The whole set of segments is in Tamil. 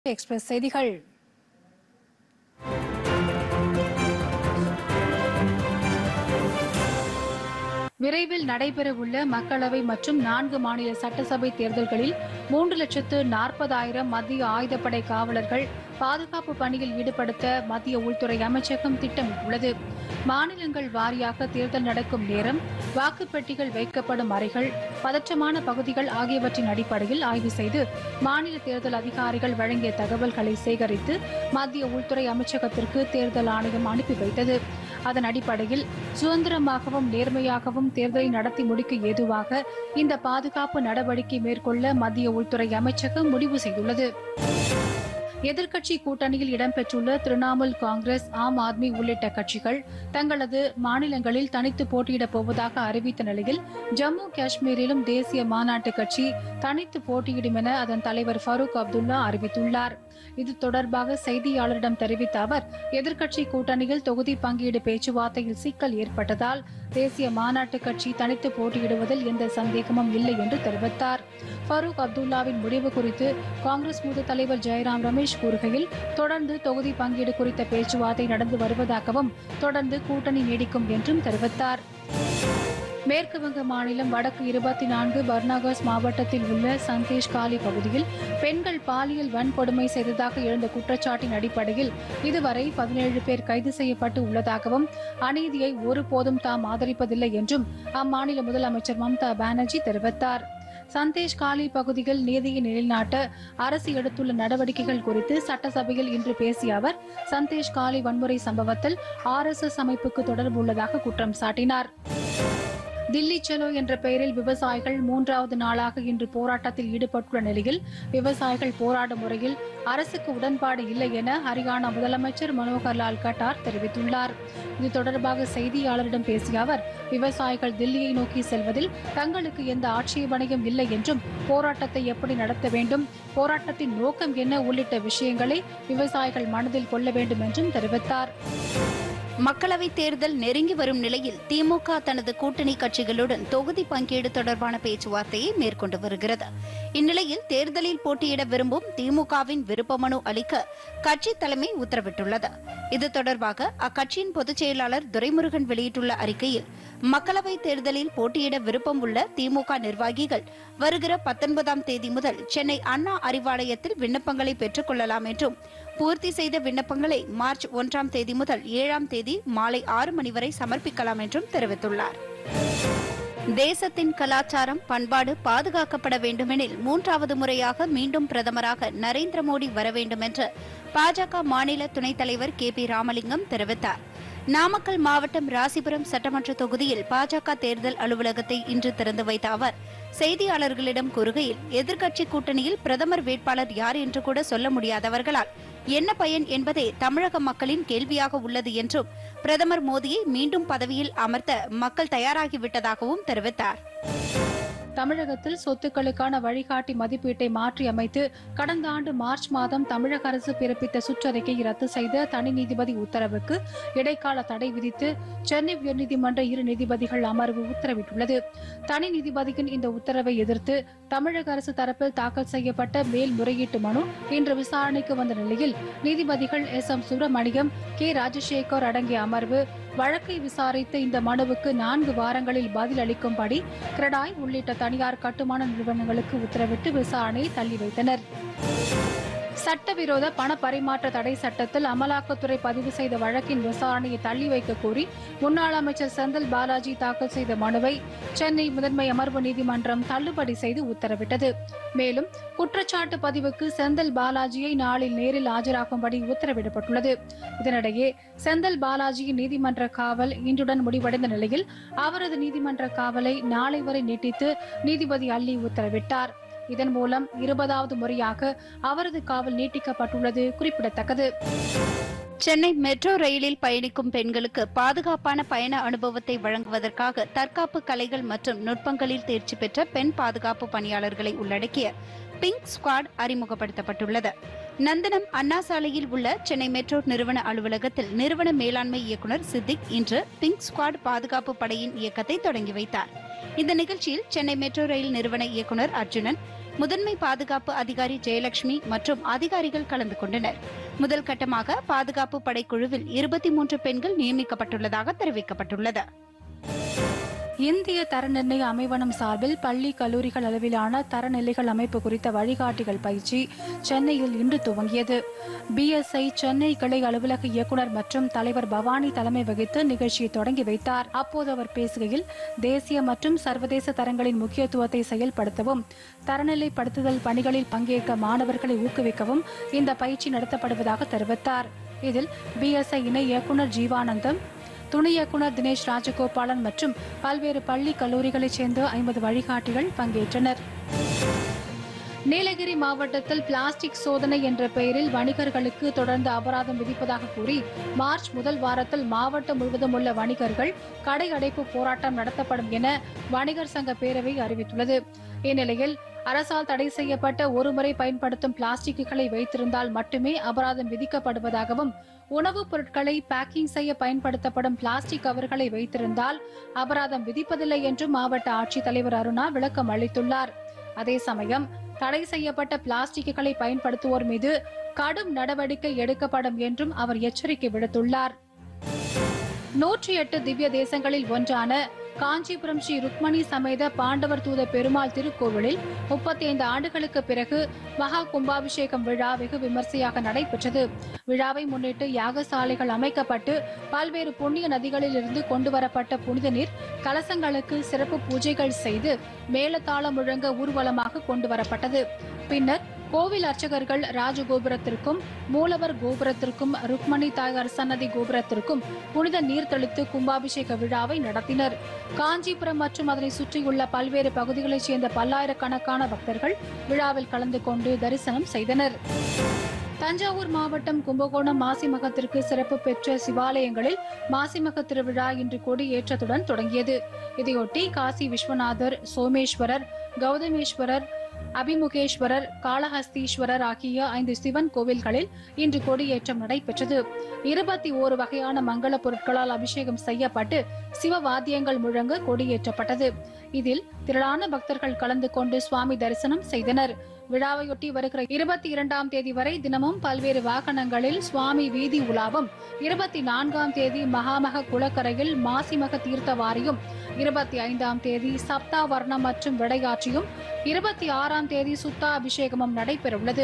எக்ஸ்பிரஸ் செய்திகள் விரைவில் நடைபெறவுள்ள மக்களவை மற்றும் நான்கு மாநில சட்டசபை தேர்தல்களில் மூன்று லட்சத்து நாற்பதாயிரம் மத்திய ஆயுதப்படை காவலர்கள் பாதுகாப்பு பணியில் ஈடுபடுத்த மத்திய உள்துறை அமைச்சகம் திட்டமிட்டுள்ளது மாநிலங்கள் வாரியாக தேர்தல் நடக்கும் நேரம் வாக்குப்பெட்டிகள் வைக்கப்படும் அறைகள் பதற்றமான பகுதிகள் ஆகியவற்றின் அடிப்படையில் ஆய்வு செய்து மாநில தேர்தல் அதிகாரிகள் வழங்கிய தகவல்களை சேகரித்து மத்திய உள்துறை அமைச்சகத்திற்கு தேர்தல் ஆணையம் அனுப்பி வைத்தது அதன் அடிப்படையில் சுதந்திரமாகவும் நேர்மையாகவும் தேர்தலை நடத்தி முடிக்க ஏதுவாக இந்த பாதுகாப்பு நடவடிக்கை மேற்கொள்ள மத்திய உள்துறை அமைச்சகம் முடிவு செய்துள்ளது எதிர்க்கட்சி கூட்டணியில் இடம்பெற்றுள்ள திரிணாமுல் காங்கிரஸ் ஆம் ஆத்மி உள்ளிட்ட கட்சிகள் தங்களது மாநிலங்களில் தனித்து போட்டியிடப் போவதாக அறிவித்த நிலையில் ஜம்மு காஷ்மீரிலும் தேசிய மாநாட்டு கட்சி தனித்து போட்டியிடும் என அதன் தலைவர் ஃபரூக் அப்துல்லா அறிவித்துள்ளார் இது தொடர்பாக செய்தியாளரிடம் தெரிவித்த அவர் எதிர்க்கட்சி கூட்டணியில் தொகுதி பங்கீடு பேச்சுவார்த்தையில் சிக்கல் ஏற்பட்டதால் தேசிய மாநாட்டு கட்சி தனித்து போட்டியிடுவதில் எந்த சந்தேகமும் இல்லை என்று தெரிவித்தார் ஃபரூக் அப்துல்லாவின் முடிவு குறித்து காங்கிரஸ் மூத்த தலைவர் ஜெயராம் ரமேஷ் கூறுகையில் தொடர்ந்து தொகுதி பங்கீடு குறித்த பேச்சுவார்த்தை நடந்து வருவதாகவும் தொடர்ந்து கூட்டணி நீடிக்கும் என்றும் தெரிவித்தார் மேற்கு வங்க மாநிலம் வடக்கு இருபத்தி நான்கு பர்னாகஸ் மாவட்டத்தில் உள்ள சந்தேஷ் காலி பகுதியில் பெண்கள் பாலியல் வன்கொடுமை செய்ததாக எழுந்த குற்றச்சாட்டின் அடிப்படையில் இதுவரை பதினேழு பேர் கைது செய்யப்பட்டு உள்ளதாகவும் அநீதியை ஒருபோதும் தாம் ஆதரிப்பதில்லை என்றும் அம்மாநில முதலமைச்சர் மம்தா பானர்ஜி தெரிவித்தார் சந்தேஷ் காலி பகுதியில் நீதியை நிலைநாட்ட அரசு எடுத்துள்ள நடவடிக்கைகள் குறித்து சட்டசபையில் இன்று பேசிய அவர் சந்தேஷ் காலி வன்முறை சம்பவத்தில் ஆர்எஸ்எஸ் அமைப்புக்கு தொடர்பு உள்ளதாக குற்றம் சாட்டினார் தில்லி செலோ என்ற பெயரில் விவசாயிகள் மூன்றாவது நாளாக இன்று போராட்டத்தில் ஈடுபட்டுள்ள நிலையில் விவசாயிகள் போராடும் முறையில் அரசுக்கு உடன்பாடு இல்லை என ஹரியானா முதலமைச்சர் மனோகர் லால் கட்டார் தெரிவித்துள்ளார் இது தொடர்பாக செய்தியாளரிடம் பேசிய அவர் விவசாயிகள் தில்லியை நோக்கி செல்வதில் தங்களுக்கு எந்த ஆட்சேபனையும் இல்லை என்றும் போராட்டத்தை எப்படி நடத்த வேண்டும் போராட்டத்தின் நோக்கம் என்ன உள்ளிட்ட விஷயங்களை விவசாயிகள் மனதில் கொள்ள வேண்டும் என்றும் தெரிவித்தார் மக்களவைத் தேர்தல் நெருங்கி வரும் நிலையில் திமுக தனது கூட்டணி கட்சிகளுடன் தொகுதி பங்கீடு தொடர்பான பேச்சுவார்த்தையை மேற்கொண்டு வருகிறது இந்நிலையில் தேர்தலில் போட்டியிட விரும்பும் திமுகவின் விருப்ப மனு அளிக்க கட்சி தலைமை உத்தரவிட்டுள்ளது இது தொடர்பாக அக்கட்சியின் பொதுச் செயலாளர் துரைமுருகன் வெளியிட்டுள்ள அறிக்கையில் மக்களவைத் தேர்தலில் போட்டியிட விருப்பம் உள்ள திமுக நிர்வாகிகள் வருகிற பத்தொன்பதாம் தேதி முதல் சென்னை அண்ணா அறிவாலயத்தில் விண்ணப்பங்களை பெற்றுக் கொள்ளலாம் என்றும் பூர்த்தி செய்த விண்ணப்பங்களை மார்ச் ஒன்றாம் தேதி முதல் ஏழாம் தேதி மாலை ஆறு மணி வரை சமர்ப்பிக்கலாம் என்றும் தெரிவித்துள்ளார் தேசத்தின் கலாச்சாரம் பண்பாடு பாதுகாக்கப்பட வேண்டுமெனில் மூன்றாவது முறையாக மீண்டும் பிரதமராக நரேந்திர மோடி வர வேண்டும் என்று பாஜக மாநில துணைத் தலைவர் கே பி ராமலிங்கம் தெரிவித்தார் நாமக்கல் மாவட்டம் ராசிபுரம் சட்டமன்ற தொகுதியில் பாஜக தேர்தல் அலுவலகத்தை இன்று திறந்து வைத்த அவர் செய்தியாளர்களிடம் கூறுகையில் எதிர்க்கட்சி கூட்டணியில் பிரதமர் வேட்பாளர் யார் என்று கூட சொல்ல முடியாதவர்களால் என்ன பயன் என்பதே தமிழக மக்களின் கேள்வியாக உள்ளது என்றும் பிரதமர் மோடியை மீண்டும் பதவியில் அமர்த்த மக்கள் தயாராகிவிட்டதாகவும் தெரிவித்தார் தமிழகத்தில் சொத்துக்களுக்கான வழிகாட்டி மதிப்பீட்டை மாற்றி அமைத்து கடந்த ஆண்டு மார்ச் மாதம் தமிழக அரசு பிறப்பித்த சுற்றறிக்கையை ரத்து செய்த தனி நீதிபதி உத்தரவுக்கு இடைக்கால தடை விதித்து சென்னை உயர்நீதிமன்ற இரு நீதிபதிகள் அமர்வு உத்தரவிட்டுள்ளது தனி நீதிபதியின் இந்த உத்தரவை எதிர்த்து தமிழக அரசு தரப்பில் தாக்கல் செய்யப்பட்ட மேல்முறையீட்டு மனு இன்று விசாரணைக்கு வந்த நிலையில் நீதிபதிகள் S M Subramaniam K Rajasekar அடங்கிய அமர்வு வழக்கை விசாரித்த இந்த மனுவுக்கு நான்கு வாரங்களில் பதில் அளிக்கும்படி கிரடாய் உள்ளிட்ட தனியார் கட்டுமான நிறுவனங்களுக்கு உத்தரவிட்டு விசாரணையை தள்ளி வைத்தனர் சட்டவிரோத பண பரிமாற்ற தடை சட்டத்தில் அமலாக்கத்துறை பதிவு செய்த வழக்கின் விசாரணையை தள்ளி வைக்க கோரி முன்னாள் அமைச்சர் செந்தில் பாலாஜி தாக்கல் செய்த மனுவை சென்னை முதன்மை அமர்வு நீதிமன்றம் தள்ளுபடி செய்து உத்தரவிட்டது மேலும் குற்றச்சாட்டு பதிவுக்கு செந்தில் பாலாஜியை நாளில் நேரில் ஆஜராகும்படி உத்தரவிடப்பட்டுள்ளது இதனிடையே செந்தில் பாலாஜியின் நீதிமன்ற காவல் இன்றுடன் முடிவடைந்த நிலையில் அவரது நீதிமன்ற காவலை நாளை வரை நீட்டித்து நீதிபதி அள்ளி உத்தரவிட்டார் இதன் மூலம் இருபதாவது முறையாக அவரது காவல் நீட்டிக்கப்பட்டுள்ளது குறிப்பிடத்தக்கது சென்னை மெட்ரோ ரயிலில் பயணிக்கும் பெண்களுக்கு பாதுகாப்பான பயண அனுபவத்தை வழங்குவதற்காக தற்காப்பு கலைகள் மற்றும் நுட்பங்களில் தேர்ச்சி பெற்ற பெண் பாதுகாப்பு பணியாளர்களை உள்ளடக்கிய பிங்க் ஸ்குவாட் அறிமுகப்படுத்தப்பட்டுள்ளது நந்தனம் அண்ணா சாலையில் உள்ள சென்னை மெட்ரோ நிறுவன அலுவலகத்தில் நிறுவன மேலாண்மை இயக்குநர் சித்திக் இன்று பிங்க் ஸ்குவாட் பாதுகாப்பு படையின் இயக்கத்தை தொடங்கி வைத்தார் இந்த நிகழ்ச்சியில் சென்னை மெட்ரோ ரயில் நிறுவன இயக்குநர் அர்ஜுனன் முதன்மை பாதுகாப்பு அதிகாரி ஜெயலட்சுமி மற்றும் அதிகாரிகள் கலந்து கொண்டனர் முதல் கட்டமாக பாதுகாப்பு படைக்குழுவில் இருபத்தி மூன்று பெண்கள் நியமிக்கப்பட்டுள்ளதாக தெரிவிக்கப்பட்டுள்ளது இந்திய தர நிர்ணய அமைவனம் சார்பில் பள்ளி கல்லூரிகள் அளவிலான தரநிலைகள் அமைப்பு குறித்த வழிகாட்டிகள் பயிற்சி சென்னையில் இன்று துவங்கியது பிஎஸ்ஐ சென்னை கிளை அலுவலக இயக்குநர் மற்றும் தலைவர் பவானி தலைமை வகித்து நிகழ்ச்சியை தொடங்கி வைத்தார் அப்போது அவர் பேசுகையில் தேசிய மற்றும் சர்வதேச தரங்களின் முக்கியத்துவத்தை செயல்படுத்தவும் தரநிலைப்படுத்துதல் பணிகளில் பங்கேற்க மாணவர்களை ஊக்குவிக்கவும் இந்த பயிற்சி நடத்தப்படுவதாக தெரிவித்தார் இதில் பிஎஸ்ஐ இணை இயக்குநர் ஜீவானந்தம் துணை இயக்குநர் தினேஷ் ராஜகோபாலன் மற்றும் பல்வேறு பள்ளி கல்லூரிகளைச் சேர்ந்த ஐம்பது வழிகாட்டிகள் பங்கேற்றனர் நீலகிரி மாவட்டத்தில் பிளாஸ்டிக் சோதனை என்ற பெயரில் வணிகர்களுக்கு தொடர்ந்து அபராதம் விதிப்பதாக கூறி மார்ச் முதல் வாரத்தில் மாவட்டம் முழுவதும் உள்ள வணிகர்கள் கடை அடைப்பு போராட்டம் நடத்தப்படும் என வணிகர் சங்க பேரவை அறிவித்துள்ளது இந்நிலையில் அரசால் தடை செய்யப்பட்ட ஒருமுறை பயன்படுத்தும் பிளாஸ்டிக்குகளை வைத்திருந்தால் மட்டுமே அபராதம் விதிக்கப்படுவதாகவும் உணவுப் பொருட்களை பேக்கிங் செய்ய பயன்படுத்தப்படும் பிளாஸ்டிக் கவர்களை வைத்திருந்தால் அபராதம் விதிப்பதில்லை என்றும் மாவட்ட ஆட்சித்தலைவர் அருணா விளக்கம் அளித்துள்ளார் அதே சமயம் தடை செய்யப்பட்ட பிளாஸ்டிக்குகளை பயன்படுத்துவோர் மீது கடும் நடவடிக்கை எடுக்கப்படும் என்றும் அவர் எச்சரிக்கை விடுத்துள்ளார் நூற்றி எட்டு திவ்ய தேசங்களில் ஒன்றான காஞ்சிபுரம் ஸ்ரீ ருக்மணி சமேத பாண்டவர் தூத பெருமாள் திருக்கோவிலில் முப்பத்தி ஐந்து ஆண்டுகளுக்கு பிறகு மகா கும்பாபிஷேகம் விழா வெகு விமர்சையாக நடைபெற்றது விழாவை முன்னிட்டு யாகசாலைகள் அமைக்கப்பட்டு பல்வேறு புண்ணிய நதிகளில் இருந்து கொண்டுவரப்பட்ட புனித நீர் கலசங்களுக்கு சிறப்பு பூஜைகள் செய்து மேலதாளம் முழங்க ஊர்வலமாக கொண்டுவரப்பட்டது பின்னர் கோவில் அர்ச்சகர்கள் ராஜகோபுரத்திற்கும் மூலவர் கோபுரத்திற்கும் ருக்மணி தாயார் சன்னதி கோபுரத்திற்கும் புனித நீர் தெளித்து கும்பாபிஷேக விழாவை நடத்தினர் காஞ்சிபுரம் மற்றும் அதனை சுற்றியுள்ள பல்வேறு பகுதிகளைச் சேர்ந்த பல்லாயிரக்கணக்கான பக்தர்கள் விழாவில் கலந்து கொண்டு தரிசனம் செய்தனர் தஞ்சாவூர் மாவட்டம் கும்பகோணம் மாசிமகத்திற்கு சிறப்பு பெற்ற சிவாலயங்களில் மாசிமக திருவிழா இன்று கொடியேற்றத்துடன் தொடங்கியது இதையொட்டி காசி விஸ்வநாதர் சோமேஸ்வரர் கௌதமேஸ்வரர் அபிமுகேஸ்வரர் காளஹஸ்தீஸ்வரர் ஆகிய ஐந்து சிவன் கோவில்களில் இன்று கொடியேற்றம் நடைபெற்றது இருபத்தி ஓரு வகையான மங்கள பொருட்களால் அபிஷேகம் செய்யப்பட்டு சிவவாத்தியங்கள் முழங்க கொடியேற்றப்பட்டது இதில் திரளான பக்தர்கள் கலந்து கொண்டு சுவாமி தரிசனம் செய்தனர் விழாவையொட்டி வருகிற இருபத்தி இரண்டாம் தேதி வரை தினமும் பல்வேறு வாகனங்களில் சுவாமி வீதி உலாவும் இருபத்தி நான்காம் தேதி மகாமக குளக்கரையில் மாசிமக தீர்த்தவாரியும் இருபத்தி ஐந்தாம் தேதி சப்தா வர்ணம் மற்றும் விடையாற்றியும் இருபத்தி ஆறாம் தேதி சுத்தா அபிஷேகமும் நடைபெறவுள்ளது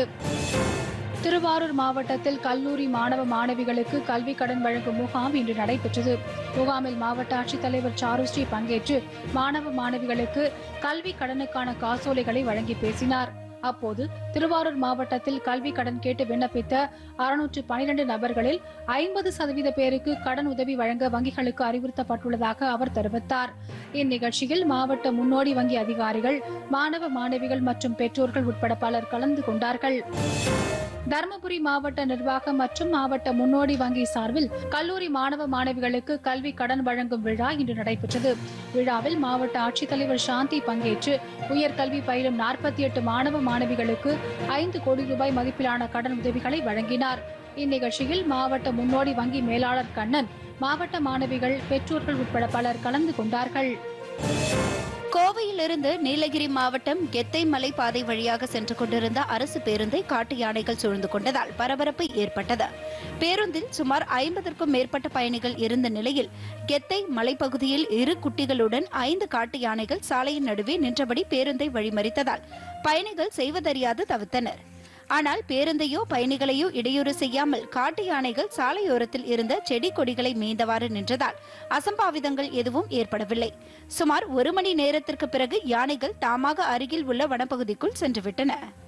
திருவாரூர் மாவட்டத்தில் கல்லூரி மாணவ மாணவிகளுக்கு கல்வி கடன் வழங்கும் முகாம் இன்று நடைபெற்றது முகாமில் மாவட்ட ஆட்சித்தலைவர் சாருஸ்ரீ பங்கேற்று மாணவ மாணவிகளுக்கு கல்வி கடனுக்கான காசோலைகளை வழங்கி பேசினார் அப்போது திருவாரூர் மாவட்டத்தில் கல்வி கடன் கேட்டு விண்ணப்பித்த அறுநூற்று பனிரெண்டு நபர்களில் ஐம்பது சதவீத பேருக்கு கடன் உதவி வழங்க வங்கிகளுக்கு அறிவுறுத்தப்பட்டுள்ளதாக அவர் தெரிவித்தார் இந்நிகழ்ச்சியில் மாவட்ட முன்னோடி வங்கி அதிகாரிகள் மாணவ மாணவிகள் மற்றும் பெற்றோர்கள் உட்பட பலர் கலந்து கொண்டார்கள் தருமபுரி மாவட்ட நிர்வாகம் மற்றும் மாவட்ட முன்னோடி வங்கி சார்பில் கல்லூரி மாணவ மாணவிகளுக்கு கல்வி கடன் வழங்கும் விழா இன்று நடைபெற்றது விழாவில் மாவட்ட ஆட்சித்தலைவர் சாந்தி பங்கேற்று உயர்கல்வி பயிலும் நாற்பத்தி எட்டு மாணவ மாணவிகளுக்கு ஐந்து கோடி ரூபாய் மதிப்பிலான கடன் உதவிகளை வழங்கினார் இந்நிகழ்ச்சியில் மாவட்ட முன்னோடி வங்கி மேலாளர் கண்ணன் மாவட்ட மாணவிகள் பெற்றோர்கள் உட்பட பலர் கலந்து கொண்டார்கள் கோவையிலிருந்து நீலகிரி மாவட்டம் கெத்தை மலை பாதை வழியாக சென்று கொண்டிருந்த அரசு பேருந்தை காட்டு யானைகள் சூழ்ந்து கொண்டதால் பரபரப்பு ஏற்பட்டது பேருந்தில் சுமார் ஐம்பதற்கும் மேற்பட்ட பயணிகள் இருந்த நிலையில் கெத்தை மலைப்பகுதியில் இரு குட்டிகளுடன் ஐந்து காட்டு யானைகள் சாலையின் நடுவே நின்றபடி பேருந்தை வழிமறித்ததால் பயணிகள் செய்வதறியாது தவித்தனர் ஆனால் பேருந்தையோ பயணிகளையோ இடையூறு செய்யாமல் காட்டு யானைகள் சாலையோரத்தில் இருந்த செடி கொடிகளை மேய்ந்தவாறு நின்றதால் அசம்பாவிதங்கள் எதுவும் ஏற்படவில்லை சுமார் ஒரு மணி நேரத்திற்கு பிறகு யானைகள் தாமாக அருகில் உள்ள வனப்பகுதிக்குள் சென்றுவிட்டன